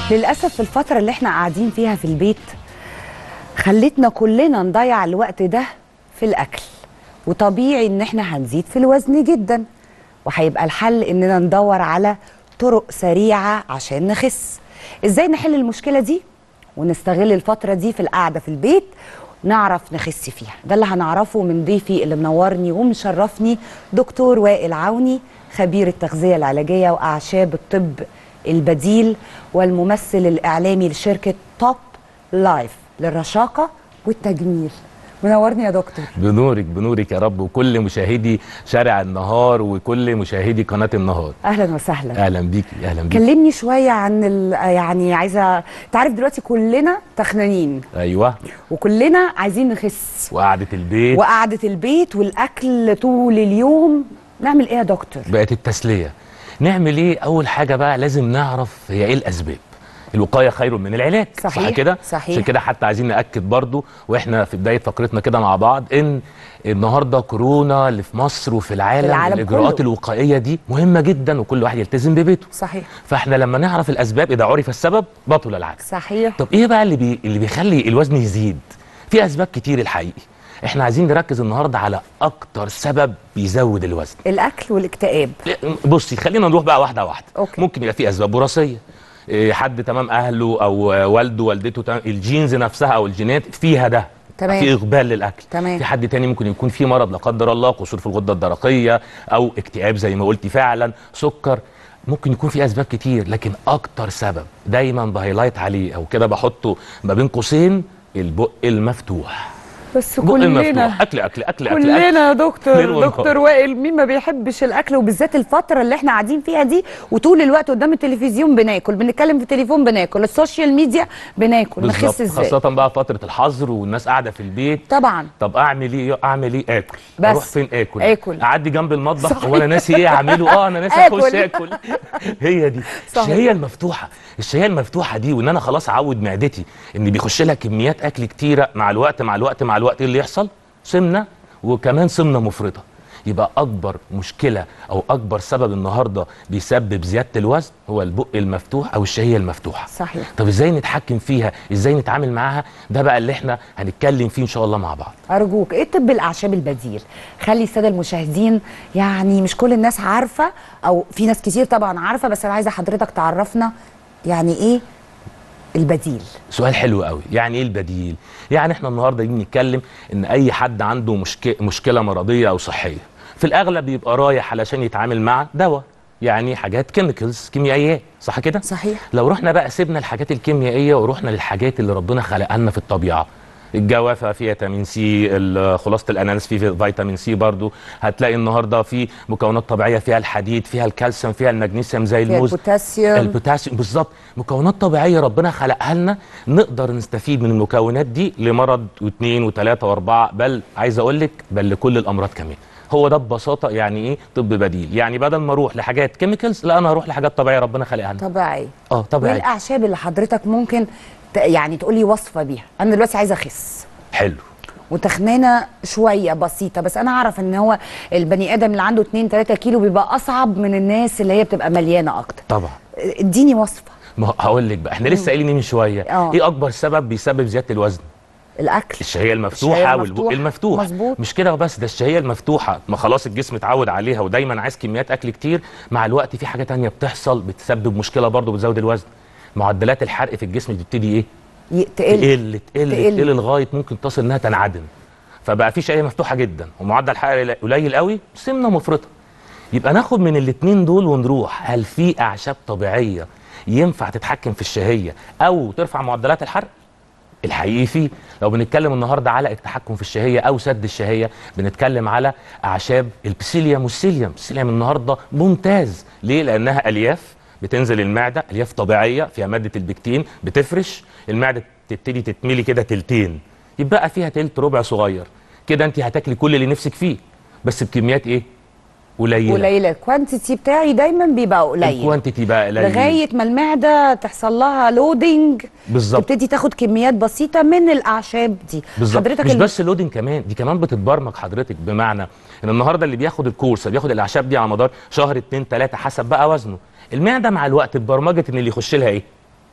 للأسف في الفترة اللي احنا قاعدين فيها في البيت خلتنا كلنا نضيع الوقت ده في الأكل وطبيعي إن احنا هنزيد في الوزن جدا وهيبقى الحل إننا ندور على طرق سريعة عشان نخس إزاي نحل المشكلة دي ونستغل الفترة دي في القعدة في البيت نعرف نخس فيها ده اللي هنعرفه من ضيفي اللي منورني ومشرفني دكتور وائل عوني خبير التغذية العلاجية وأعشاب الطب البديل والممثل الإعلامي لشركة توب لايف للرشاقة والتجميل منورني يا دكتور بنورك بنورك يا رب وكل مشاهدي شارع النهار وكل مشاهدي قناه النهار أهلا وسهلا اهلا بيكي اهلا بيكي كلمني شوية عن ال... يعني عايزة تعرف دلوقتي كلنا تخنانين ايوه وكلنا عايزين نخس وقعده البيت وقعدة البيت والأكل طول اليوم نعمل إيه يا دكتور؟ بقت التسليه نعمل ايه اول حاجه بقى لازم نعرف هي ايه الاسباب الوقايه خير من العلاج صحيح، صح كده صحيح. عشان كده حتى عايزين ناكد برضو واحنا في بدايه فقرتنا كده مع بعض ان النهارده كورونا اللي في مصر وفي العالم, العالم الاجراءات كله. الوقائيه دي مهمه جدا وكل واحد يلتزم ببيته صحيح فاحنا لما نعرف الاسباب اذا عرف السبب بطل العكس صحيح طب ايه بقى اللي بي... اللي بيخلي الوزن يزيد في اسباب كتير الحقيقي احنا عايزين نركز النهارده على اكتر سبب بيزود الوزن الأكل والاكتئاب بصي خلينا نروح بقى واحده واحده أوكي. ممكن يبقى في اسباب وراثيه إيه، حد تمام اهله او والده والدته تمام الجينز نفسها او الجينات فيها ده تمام. في اقبال للاكل تمام. في حد تاني ممكن يكون في مرض لا قدر الله قصور في الغده الدرقيه او اكتئاب زي ما قلتي فعلا سكر ممكن يكون في اسباب كتير لكن اكتر سبب دايما بهايلايت عليه او كده بحطه ما بين قوسين البق المفتوح بس بق المفتوح كلنا اكل اكل اكل اكل كلنا يا ليل دكتور ونهار. دكتور وائل مين ما بيحبش الاكل وبالذات الفتره اللي احنا قاعدين فيها دي وطول الوقت قدام التلفزيون بناكل بنتكلم في التليفون بناكل السوشيال ميديا بناكل نخس بالظبط ازاي خاصه بقى فتره الحظر والناس قاعده في البيت طبعا طب اعمل ايه اعمل ايه اكل بس. اروح فين اكل آكل. اعدي جنب المطبخ صحيح. هو انا ناسي ايه اعمله اه انا ناسي آكل. اخش اكل هي دي صحيح. الشهيه المفتوحه الشهيه المفتوحه دي وان انا خلاص اعود معدتي ان بيخش لها كميات اكل كتيره مع الوقت مع الوقت مع الوقت ايه اللي يحصل سمنه وكمان سمنه مفرطه يبقى اكبر مشكله او اكبر سبب النهارده بيسبب زياده الوزن هو البق المفتوح او الشهيه المفتوحه صحيح طب ازاي نتحكم فيها ازاي نتعامل معاها ده بقى اللي احنا هنتكلم فيه ان شاء الله مع بعض ارجوك ايه طب الاعشاب البديل خلي الساده المشاهدين يعني مش كل الناس عارفه او في ناس كتير طبعا عارفه بس انا عايزه حضرتك تعرفنا يعني ايه البديل سؤال حلو قوي يعني ايه البديل يعني احنا النهارده نيجي نتكلم ان اي حد عنده مشك... مشكله مرضيه او صحيه في الاغلب بيبقى رايح علشان يتعامل مع دواء يعني حاجات كيميكالز كيميائيات صح كده صحيح لو رحنا بقى سيبنا الحاجات الكيميائيه ورحنا للحاجات اللي ربنا خلقها لنا في الطبيعه الجوافه فيها فيتامين سي ال- خلاصه الاناناس فيه فيتامين سي برضو هتلاقي النهارده في مكونات طبيعيه فيها الحديد فيها الكالسيوم فيها المغنيسيوم زي فيها الموز البوتاسيوم البوتاسيوم بالظبط مكونات طبيعيه ربنا خلقها لنا نقدر نستفيد من المكونات دي لمرض واثنين وثلاثه واربعه بل عايز اقول لك بل لكل الامراض كمان هو ده ببساطه يعني ايه طب بديل يعني بدل ما اروح لحاجات كيميكالز لا انا هروح لحاجات طبيعيه ربنا خلقها لنا طبيعي اه وايه طبيعي الاعشاب اللي حضرتك ممكن ت... يعني تقولي وصفه بيها انا دلوقتي عايزه اخس حلو وتخمانه شويه بسيطه بس انا اعرف ان هو البني ادم اللي عنده 2 3 كيلو بيبقى اصعب من الناس اللي هي بتبقى مليانه اكتر طبعا اديني وصفه ما هقول لك بقى احنا لسه قايلين من شويه آه. ايه اكبر سبب بيسبب زياده الوزن الاكل الشهيه المفتوحه الشهية والبق المفتوح. المفتوح مظبوط. مش كده وبس ده الشهيه المفتوحه ما خلاص الجسم اتعود عليها ودايما عايز كميات اكل كتير مع الوقت في حاجه تانية بتحصل بتسبب مشكله برضه بتزود الوزن معدلات الحرق في الجسم بتبتدي ايه ي- تقل تقل تقل تقل. تقل لغايه ممكن تصل انها تنعدم فبقى في شهيه مفتوحه جدا ومعدل الحرق قليل قوي سمنه مفرطه يبقى ناخد من الاثنين دول ونروح هل في اعشاب طبيعيه ينفع تتحكم في الشهيه او ترفع معدلات الحرق الحقيقي فيه لو بنتكلم النهارده على التحكم في الشهيه او سد الشهيه بنتكلم على اعشاب البسيليوم والسيليوم البسيليوم النهارده ممتاز ليه لانها الياف بتنزل المعده الياف طبيعيه فيها ماده البكتين بتفرش المعده تبتدي تتملي كده تلتين يبقى فيها تلت ربع صغير كده انت هتاكلي كل اللي نفسك فيه بس بكميات ايه قليله قليله الكوانتيتي بتاعي دايما بيبقى قليل الكوانتيتي بقى قليل لغايه ما المعده تحصل لها لودنج بالظبط تبتدي تاخد كميات بسيطه من الاعشاب دي بالظبط حضرتك مش الم- بس لودنج كمان دي كمان بتتبرمج حضرتك بمعنى ان النهارده اللي بياخد الكورس بياخد الاعشاب دي على مدار شهر اتنين تلاته حسب بقى وزنه المعده مع الوقت اتبرمجت ان اللي يخش لها ايه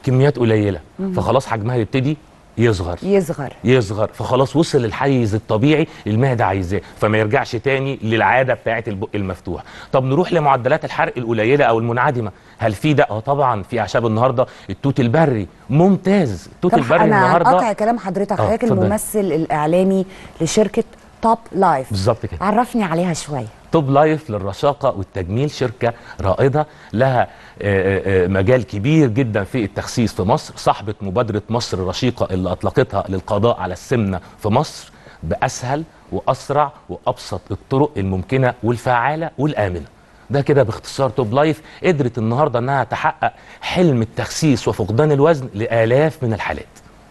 كميات قليله فخلاص حجمها يبتدي يصغر يصغر يصغر فخلاص وصل للحيز الطبيعي المعده عايزاه فما يرجعش تاني للعاده بتاعه البق المفتوح طب نروح لمعدلات الحرق القليله او المنعدمه هل في ده اه طبعا في اعشاب النهارده التوت البري ممتاز التوت طب البري انا النهارده قطع كلام حضرتك آه، حضرتك اتفضل. الممثل الاعلامي لشركه توب لايف بالظبط كده عرفني عليها شويه توب لايف للرشاقه والتجميل شركه رائده لها آه، آه، آه، مجال كبير جدا في التخسيس في مصر صاحبه مبادره مصر الرشيقه اللي اطلقتها للقضاء على السمنه في مصر باسهل واسرع وابسط الطرق الممكنه والفعاله والامنه ده كده باختصار توب لايف قدرت النهارده انها تحقق حلم التخسيس وفقدان الوزن لالاف من الحالات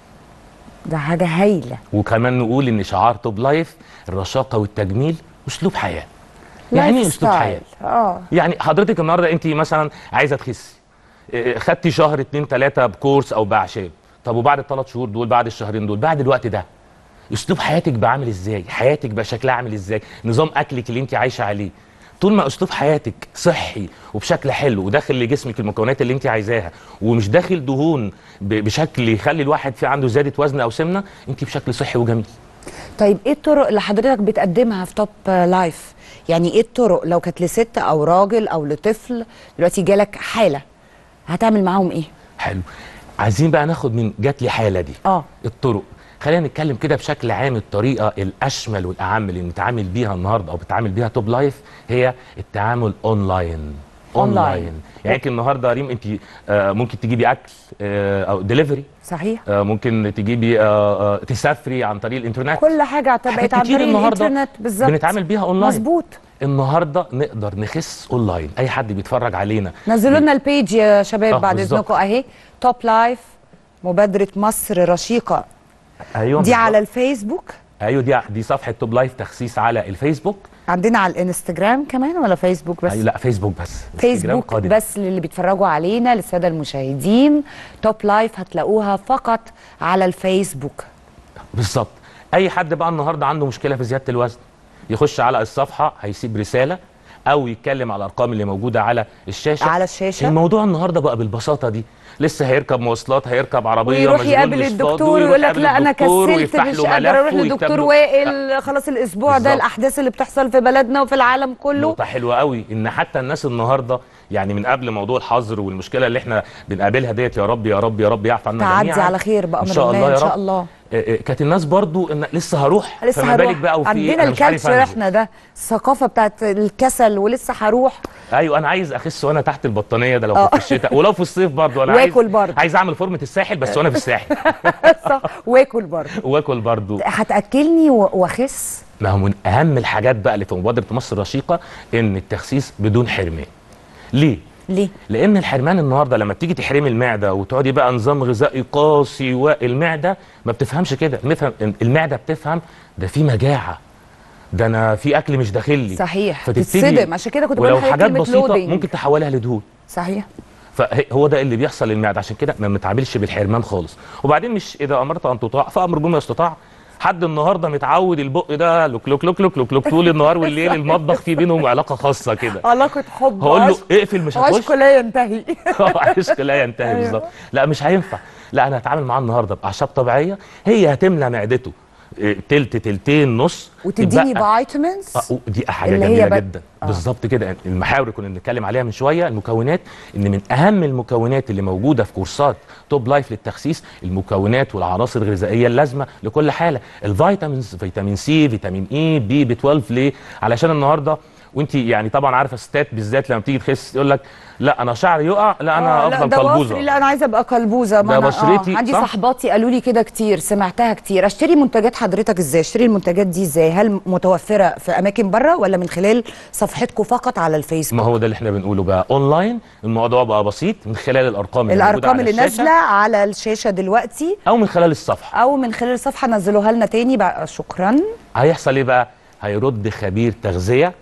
ده حاجه هايله وكمان نقول ان شعار توب لايف الرشاقه والتجميل اسلوب حياه يعني ايه لايف اسلوب حياه ستايل. اه يعني حضرتك النهارده انت مثلا عايزه تخسي إيه، خدتي شهر اتنين تلاته بكورس او باعشاب طب وبعد الثلاث شهور دول بعد الشهرين دول بعد الوقت ده اسلوب حياتك بقى عامل ازاي حياتك بقى شكلها عامل ازاي نظام اكلك اللي انت عايشه عليه طول ما اسلوب حياتك صحي وبشكل حلو وداخل لجسمك المكونات اللي انت عايزاها ومش داخل دهون ب- بشكل يخلي الواحد في عنده زياده وزن او سمنه انت بشكل صحي وجميل طيب ايه الطرق اللي حضرتك بتقدمها في توب لايف يعني ايه الطرق لو كانت لست او راجل او لطفل دلوقتي جالك حاله هتعمل معاهم ايه حلو عايزين بقى ناخد من جات لي حاله دي اه الطرق خلينا نتكلم كده بشكل عام الطريقه الاشمل والاعم اللي نتعامل بيها النهارده او بتعامل بيها توب لايف هي التعامل اونلاين أونلاين. يعني انت النهارده يا ريم انت آه، ممكن تجيبي اكل آه، او دليفري صحيح ممكن تجيبي آه، آه، تسافري عن طريق الانترنت كل حاجه حاجات بقت عن كتير طريق النهاردة الانترنت بالظبط بنتعامل بيها اونلاين مظبوط النهارده نقدر نخس اونلاين اي حد بيتفرج علينا نزلوا لنا البيج يا شباب آه، بعد بالظبط. اذنكم اهي توب لايف مبادره مصر رشيقه ايوه دي بالظبط. على الفيسبوك ايوه دي دي صفحه توب لايف تخسيس على الفيسبوك عندنا على الانستجرام كمان ولا فيسبوك بس أيوة لا فيسبوك بس انستجرام فيسبوك قادم. بس للي بيتفرجوا علينا للساده المشاهدين توب لايف هتلاقوها فقط على الفيسبوك بالظبط اي حد بقى النهارده عنده مشكله في زياده الوزن يخش على الصفحه هيسيب رساله او يتكلم على الارقام اللي موجوده على الشاشه على الشاشه الموضوع النهارده بقى بالبساطه دي لسه هيركب مواصلات هيركب عربيه ويروح مشغول يقابل مش فاضي، الدكتور ويروح ويقول لك يقابل لا انا الدكتور كسلت ويفتح مش له قادر ملف اروح ويكتب لدكتور له- وائل خلاص الاسبوع ده بالظبط. الاحداث اللي بتحصل في بلدنا وفي العالم كله نقطة حلوة قوي ان حتى الناس النهارده يعني من قبل موضوع الحظر والمشكله اللي احنا بنقابلها ديت يا رب يا رب يا رب يعفو عنا تعدي جميعا على خير بامر ان شاء الله الله ان يا شاء رب الله آه، آه، كانت الناس برضو ان لسه هروح لسه فما هروح بالك بقى وفي إيه؟ عندنا أنا مش عارف الكالتشر أنزل. احنا ده الثقافه بتاعت الكسل ولسه هروح ايوه انا عايز اخس وانا تحت البطانيه ده لو آه. في الشتاء ولو في الصيف برضو انا عايز واكل برضو. عايز اعمل فورمه الساحل بس وانا في الساحل صح واكل برضه واكل برضو هتاكلني و- واخس ما هو من اهم الحاجات بقى اللي في مبادره مصر الرشيقه ان التخسيس بدون حرمان ليه ليه لان الحرمان النهارده لما بتيجي تحرمي المعده وتقعدي بقى نظام غذائي قاسي والمعده ما بتفهمش كده نفهم المعده بتفهم ده في مجاعه ده انا في اكل مش داخل لي صحيح فتبتدي- تتصدم عشان كده كنت بقول ولو لحضرتك حاجات كلمة بسيطه loading. ممكن تحولها لدهون صحيح فهو ده اللي بيحصل للمعده عشان كده ما بنتعاملش بالحرمان خالص وبعدين مش اذا امرت ان تطاع فامر بما استطاع حد النهارده متعود البق ده لوك لوك لوك لوك لوك لوك طول النهار والليل المطبخ فيه بينهم علاقه خاصه كده علاقه حب هقول له عشق- اقفل مش هتخش عشق لا ينتهي عشق لا ينتهي أيوه. بالظبط لا مش هينفع لا انا هتعامل معاه النهارده باعشاب طبيعيه هي هتملى معدته إيه، تلت تلتين نص وتديني يتبقى- فيتامينز اه دي حاجه اللي هي جميله بت- جدا آه. بالظبط كده المحاور اللي كنا بنتكلم عليها من شويه المكونات ان من اهم المكونات اللي موجوده في كورسات توب لايف للتخسيس المكونات والعناصر الغذائيه اللازمه لكل حاله الفيتامينز فيتامين سي فيتامين اي بي بي 12 ليه علشان النهارده وانت يعني طبعا عارفه الستات بالذات لما بتيجي تخس يقول لك لا انا شعري يقع لا انا آه، لا افضل ده قلبوزه وفري لا انا عايزه ابقى قلبوزه ما ده أنا بشرتي، آه. عندي صح؟ صحباتي قالوا لي كده كتير سمعتها كتير اشتري منتجات حضرتك ازاي اشتري المنتجات دي ازاي هل متوفره في اماكن بره ولا من خلال صفحتكم فقط على الفيسبوك ما هو ده اللي احنا بنقوله بقى اونلاين الموضوع بقى بسيط من خلال الارقام اللي موجودة الارقام على اللي الشاشة نازله على الشاشه دلوقتي او من خلال الصفحه او من خلال الصفحه نزلوها لنا تاني بقى شكرا هيحصل ايه بقى هيرد خبير تغذيه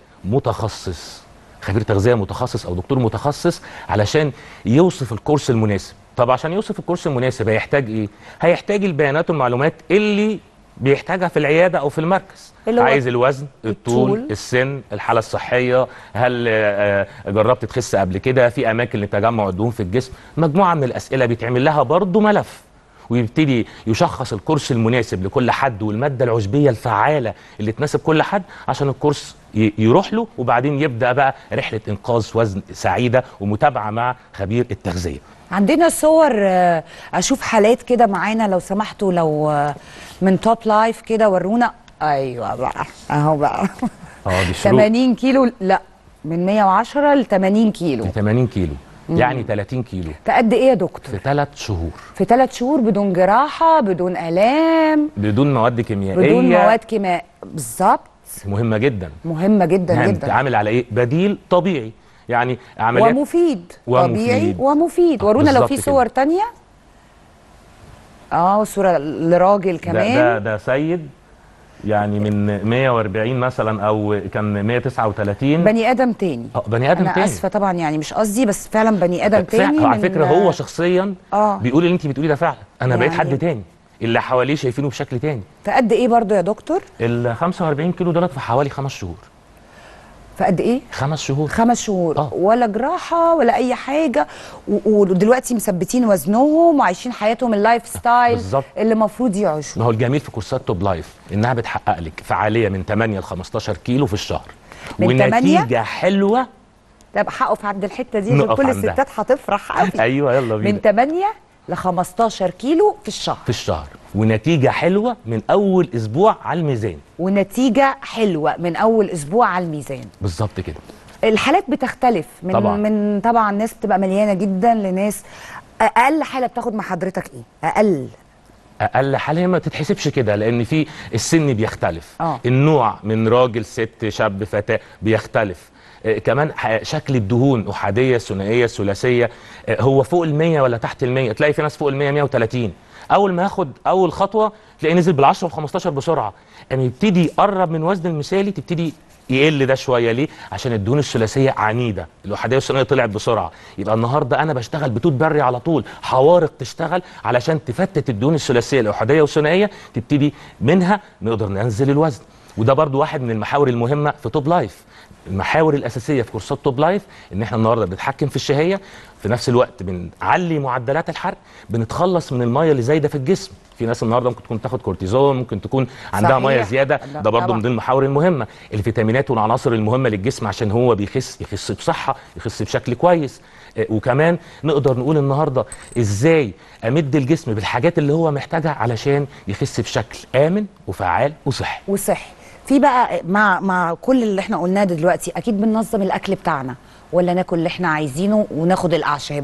متخصص خبير تغذيه متخصص او دكتور متخصص علشان يوصف الكورس المناسب طب عشان يوصف الكورس المناسب هيحتاج ايه هيحتاج البيانات والمعلومات اللي بيحتاجها في العياده او في المركز اللي هو عايز الوزن الطول, الطول. السن الحاله الصحيه هل آه، آه، جربت تخس قبل كده في اماكن لتجمع الدهون في الجسم مجموعه من الاسئله بيتعمل لها برضو ملف ويبتدي يشخص الكورس المناسب لكل حد والماده العشبيه الفعاله اللي تناسب كل حد عشان الكورس ي- يروح له وبعدين يبدا بقى رحله انقاذ وزن سعيده ومتابعه مع خبير التغذيه عندنا صور آه، اشوف حالات كده معانا لو سمحتوا لو آه، من توب لايف كده ورونا ايوه بقى اهو بقى اه دي شروق 80 كيلو لا من 110 ل 80 كيلو في 80 كيلو يعني 30 كيلو في قد ايه يا دكتور في ثلاث شهور في ثلاث شهور بدون جراحه بدون الام بدون مواد كيميائيه بدون مواد كيمياء بالظبط مهمه جدا مهمه جدا يعني جدا بتتعامل على ايه بديل طبيعي يعني عمليات ومفيد ومفيد. طبيعي ومفيد ورونا لو بالظبط في كده. صور تانية اه صورة لراجل ده, كمان ده ده سيد يعني من 140 مثلا او كان 139 بني ادم تاني آه، بني ادم انا تاني اسفه طبعا يعني مش قصدي بس فعلا بني ادم تاني فع- على من- فكره هو شخصيا آه. بيقول اللي انت بتقوليه ده فعلا انا بقيت يعني- حد تاني اللي حواليه شايفينه بشكل تاني في قد ايه برضو يا دكتور ال 45 كيلو دولت في حوالي خمس شهور في قد ايه خمس شهور خمس شهور آه. ولا جراحه ولا اي حاجه و- ودلوقتي مثبتين وزنهم وعايشين حياتهم اللايف ستايل بالظبط. اللي المفروض يعيشوا ما هو الجميل في كورسات توب لايف انها بتحقق لك فعاليه من 8 ل 15 كيلو في الشهر من 8 ونتيجه حلوه طب هقف عند الحته دي عشان نقف كل عندها. الستات هتفرح قوي ايوه يلا بينا من 8 ل 15 كيلو في الشهر في الشهر ونتيجه حلوه من اول اسبوع على الميزان ونتيجه حلوه من اول اسبوع على الميزان بالظبط كده الحالات بتختلف من طبعاً. من طبعا ناس بتبقى مليانه جدا لناس اقل حاله بتاخد مع حضرتك ايه اقل اقل حاله ما تتحسبش كده لان في السن بيختلف آه. النوع من راجل ست شاب فتاه بيختلف آه، كمان ح- شكل الدهون احاديه ثنائيه ثلاثيه آه، هو فوق ال 100 ولا تحت ال 100 تلاقي في ناس فوق ال 100 130 اول ما ياخد اول خطوه تلاقيه نزل بال 10 و 15 بسرعه اما يبتدي يقرب من وزن المثالي تبتدي يقل ده شويه ليه؟ عشان الدهون الثلاثيه عنيده، الاحاديه الثنائيه طلعت بسرعه، يبقى النهارده انا بشتغل بتوت بري على طول، حوارق تشتغل علشان تفتت الدهون الثلاثيه الاحاديه والثنائيه تبتدي منها نقدر ننزل الوزن، وده برضو واحد من المحاور المهمه في توب لايف. المحاور الاساسيه في كورسات توب لايف ان احنا النهارده بنتحكم في الشهيه في نفس الوقت بنعلي معدلات الحرق بنتخلص من الميه اللي زايده في الجسم في ناس النهارده ممكن تكون تاخد كورتيزون ممكن تكون عندها صحيح. ميه زياده لا، ده برضه طبعاً. من ضمن المحاور المهمه الفيتامينات والعناصر المهمه للجسم عشان هو بيخس يخس بصحه يخس بشكل كويس آه، وكمان نقدر نقول النهارده ازاي امد الجسم بالحاجات اللي هو محتاجها علشان يخس بشكل امن وفعال وصحي وصحي في بقى مع مع كل اللي احنا قلناه ده دلوقتي اكيد بننظم الاكل بتاعنا ولا ناكل اللي احنا عايزينه وناخد الاعشاب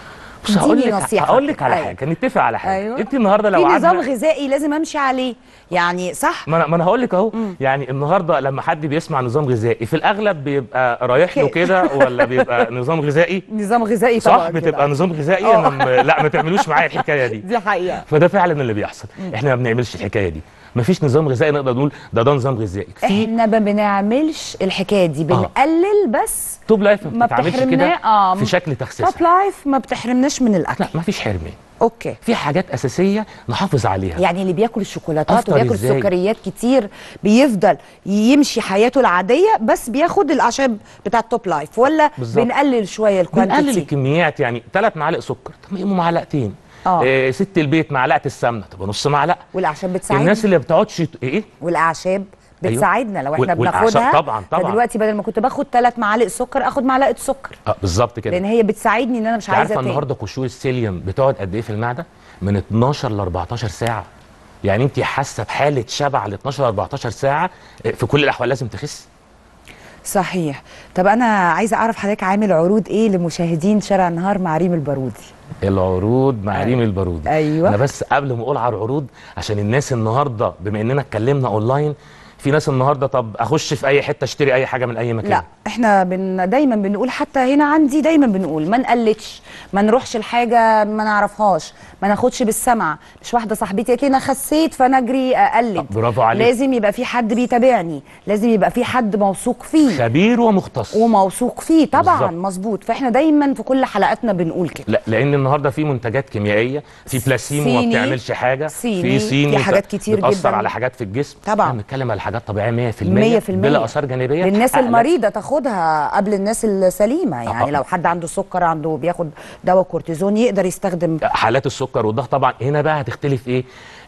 بص هقول اديني لك نصيحة هقول لك على أيوة. حاجه نتفق على حاجه أيوة. انت النهارده لو في نظام قعدنا غذائي لازم امشي عليه يعني صح ما انا ما انا هقول لك اهو يعني النهارده لما حد بيسمع نظام غذائي في الاغلب بيبقى رايح له كده ولا بيبقى نظام غذائي نظام غذائي طبعا صح كده. بتبقى نظام غذائي آه. انا م- لا ما تعملوش معايا الحكايه دي دي حقيقه فده فعلا اللي بيحصل احنا ما بنعملش الحكايه دي مفيش نظام غذائي نقدر نقول ده ده نظام غذائي في احنا ما بنعملش الحكايه دي بنقلل بس توب لايف ما ما بتتعملش كده بتحرمنا- آه. في شكل توب تخسيسها لايف ما بتحرمناش من الاكل لا مفيش حرمان اوكي في حاجات اساسيه نحافظ عليها يعني اللي بياكل الشوكولاتات أفطر وبياكل إزاي؟ السكريات كتير بيفضل يمشي حياته العاديه بس بياخد الاعشاب بتاع التوب لايف ولا بالظبط. بنقلل شويه بنقلل الكوانتيتي الكميات يعني ثلاث معالق سكر طب ما يبقوا معلقتين آه. إيه ست البيت معلقه السمنه طب نص معلقه والاعشاب بتساعدنا الناس اللي بتقعدش ت- ايه والاعشاب أيوة. بتساعدنا لو احنا وال- والأعشاب بناخدها طبعاً- طبعاً. فدلوقتي بدل ما كنت باخد ثلاث معالق سكر اخد معلقه سكر اه بالظبط كده لان هي بتساعدني ان انا مش انت عايزه عارفه تاني النهارده قشور السيليوم بتقعد قد ايه في المعده من 12 ل 14 ساعه يعني انت حاسه بحاله شبع ل 12 ل 14 ساعه آه، في كل الاحوال لازم تخس صحيح طب انا عايزه اعرف حضرتك عامل عروض ايه لمشاهدين شارع النهار مع ريم البارودي العروض مع ريم البارودي أيوة. انا بس قبل ما اقول على العروض عشان الناس النهارده بما اننا اتكلمنا اونلاين في ناس النهارده طب اخش في اي حته اشتري اي حاجه من اي مكان لا احنا بن دايما بنقول حتى هنا عندي دايما بنقول ما نقلدش ما نروحش لحاجه ما نعرفهاش ما ناخدش بالسمع مش واحده صاحبتي قالت لي انا خسيت فانا اجري اقلد برافو عليك. لازم يبقى في حد بيتابعني لازم يبقى في حد موثوق فيه خبير ومختص وموثوق فيه طبعا بالظبط. مظبوط فاحنا دايما في كل حلقاتنا بنقول كده لا لان النهارده في منتجات كيميائيه في بلاسيمو ما صيني، بتعملش حاجه صيني، في صيني في حاجات كتير بتاثر جداً. على حاجات في الجسم طبعاً. احنا بنتكلم على حاجات طبيعيه 100% 100% بلا اثار جانبيه للناس تحقق لك المريضه تاخدها قبل الناس السليمه يعني آه. لو حد عنده سكر عنده بياخد دواء كورتيزون يقدر يستخدم حالات السكر والضغط طبعا هنا بقى هتختلف ايه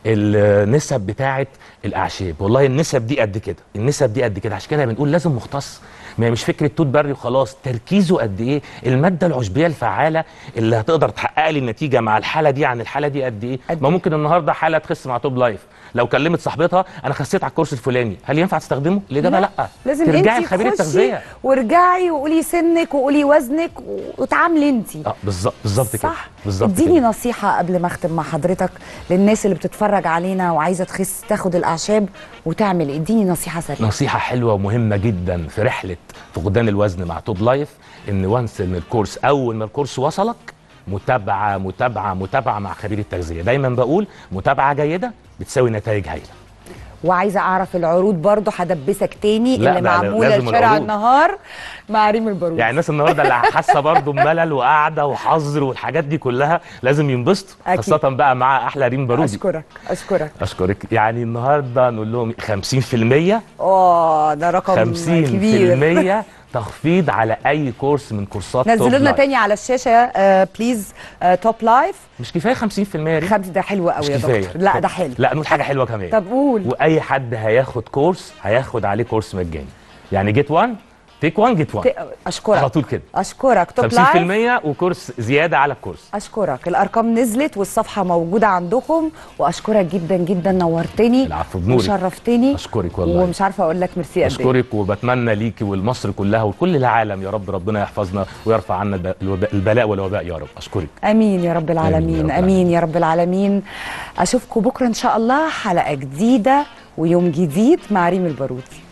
النسب بتاعه الاعشاب والله النسب دي قد كده النسب دي قد كده عشان كده بنقول لازم مختص ما هي مش فكره توت بري وخلاص تركيزه قد ايه الماده العشبيه الفعاله اللي هتقدر تحقق لي النتيجه مع الحاله دي عن الحاله دي قد ايه قد ما إيه؟ ممكن النهارده حاله تخس مع توب لايف لو كلمت صاحبتها انا خسيت على الكورس الفلاني هل ينفع تستخدمه الاجابه لا, لا. لازم ترجعي انت لخبير تخشي التغذيه وارجعي وقولي سنك وقولي وزنك وتعاملي انت اه بالظبط بالظبط كده صح بالظبط اديني كده. نصيحه قبل ما اختم مع حضرتك للناس اللي بتتفرج علينا وعايزه تخس تاخد الاعشاب وتعمل إيه؟ اديني نصيحه سريعه نصيحة حلوة ومهمة جدا في رحلة فقدان الوزن مع توب لايف ان وانس ان الكورس اول ما الكورس وصلك متابعة متابعة متابعة مع خبير التغذية دايما بقول متابعة جيدة بتساوي نتائج هايلة وعايزه اعرف العروض برضو هدبسك تاني لا، اللي لا، لا، معموله لازم لشارع العروض. النهار مع ريم البارود يعني الناس النهارده اللي حاسه برضه بملل وقعده وحظر والحاجات دي كلها لازم ينبسطوا أكيد. خاصه بقى مع احلى ريم بارودي اشكرك اشكرك اشكرك يعني النهارده نقول لهم 50% اه ده رقم كبير 50% تخفيض على اي كورس من كورسات توب نزلوا لنا لايف. تاني على الشاشه آه بليز آه توب لايف مش كفايه 50% يا ريم خمس ده حلو قوي مش يا كفايه دكتور لا طب- ده حلو لا نقول حاجه حلوه كمان طب قول واي حد هياخد كورس هياخد عليه كورس مجاني يعني جيت 1 تيك 1 جيت 1 ت- اشكرك على طول كده اشكرك توب لايف 50% وكورس زياده على الكورس اشكرك الارقام نزلت والصفحه موجوده عندكم واشكرك جدا جدا نورتني العفو، بنورك. وشرفتني اشكرك والله ومش عارفه اقول لك ميرسي قد ايه اشكرك وبتمنى ليكي ولمصر كلها وكل العالم يا رب ربنا يحفظنا ويرفع عنا الب- الوباء- البلاء والوباء يا رب اشكرك امين يا رب العالمين رب امين يا رب العالمين اشوفكم بكره ان شاء الله حلقه جديده ويوم جديد مع ريم البارودي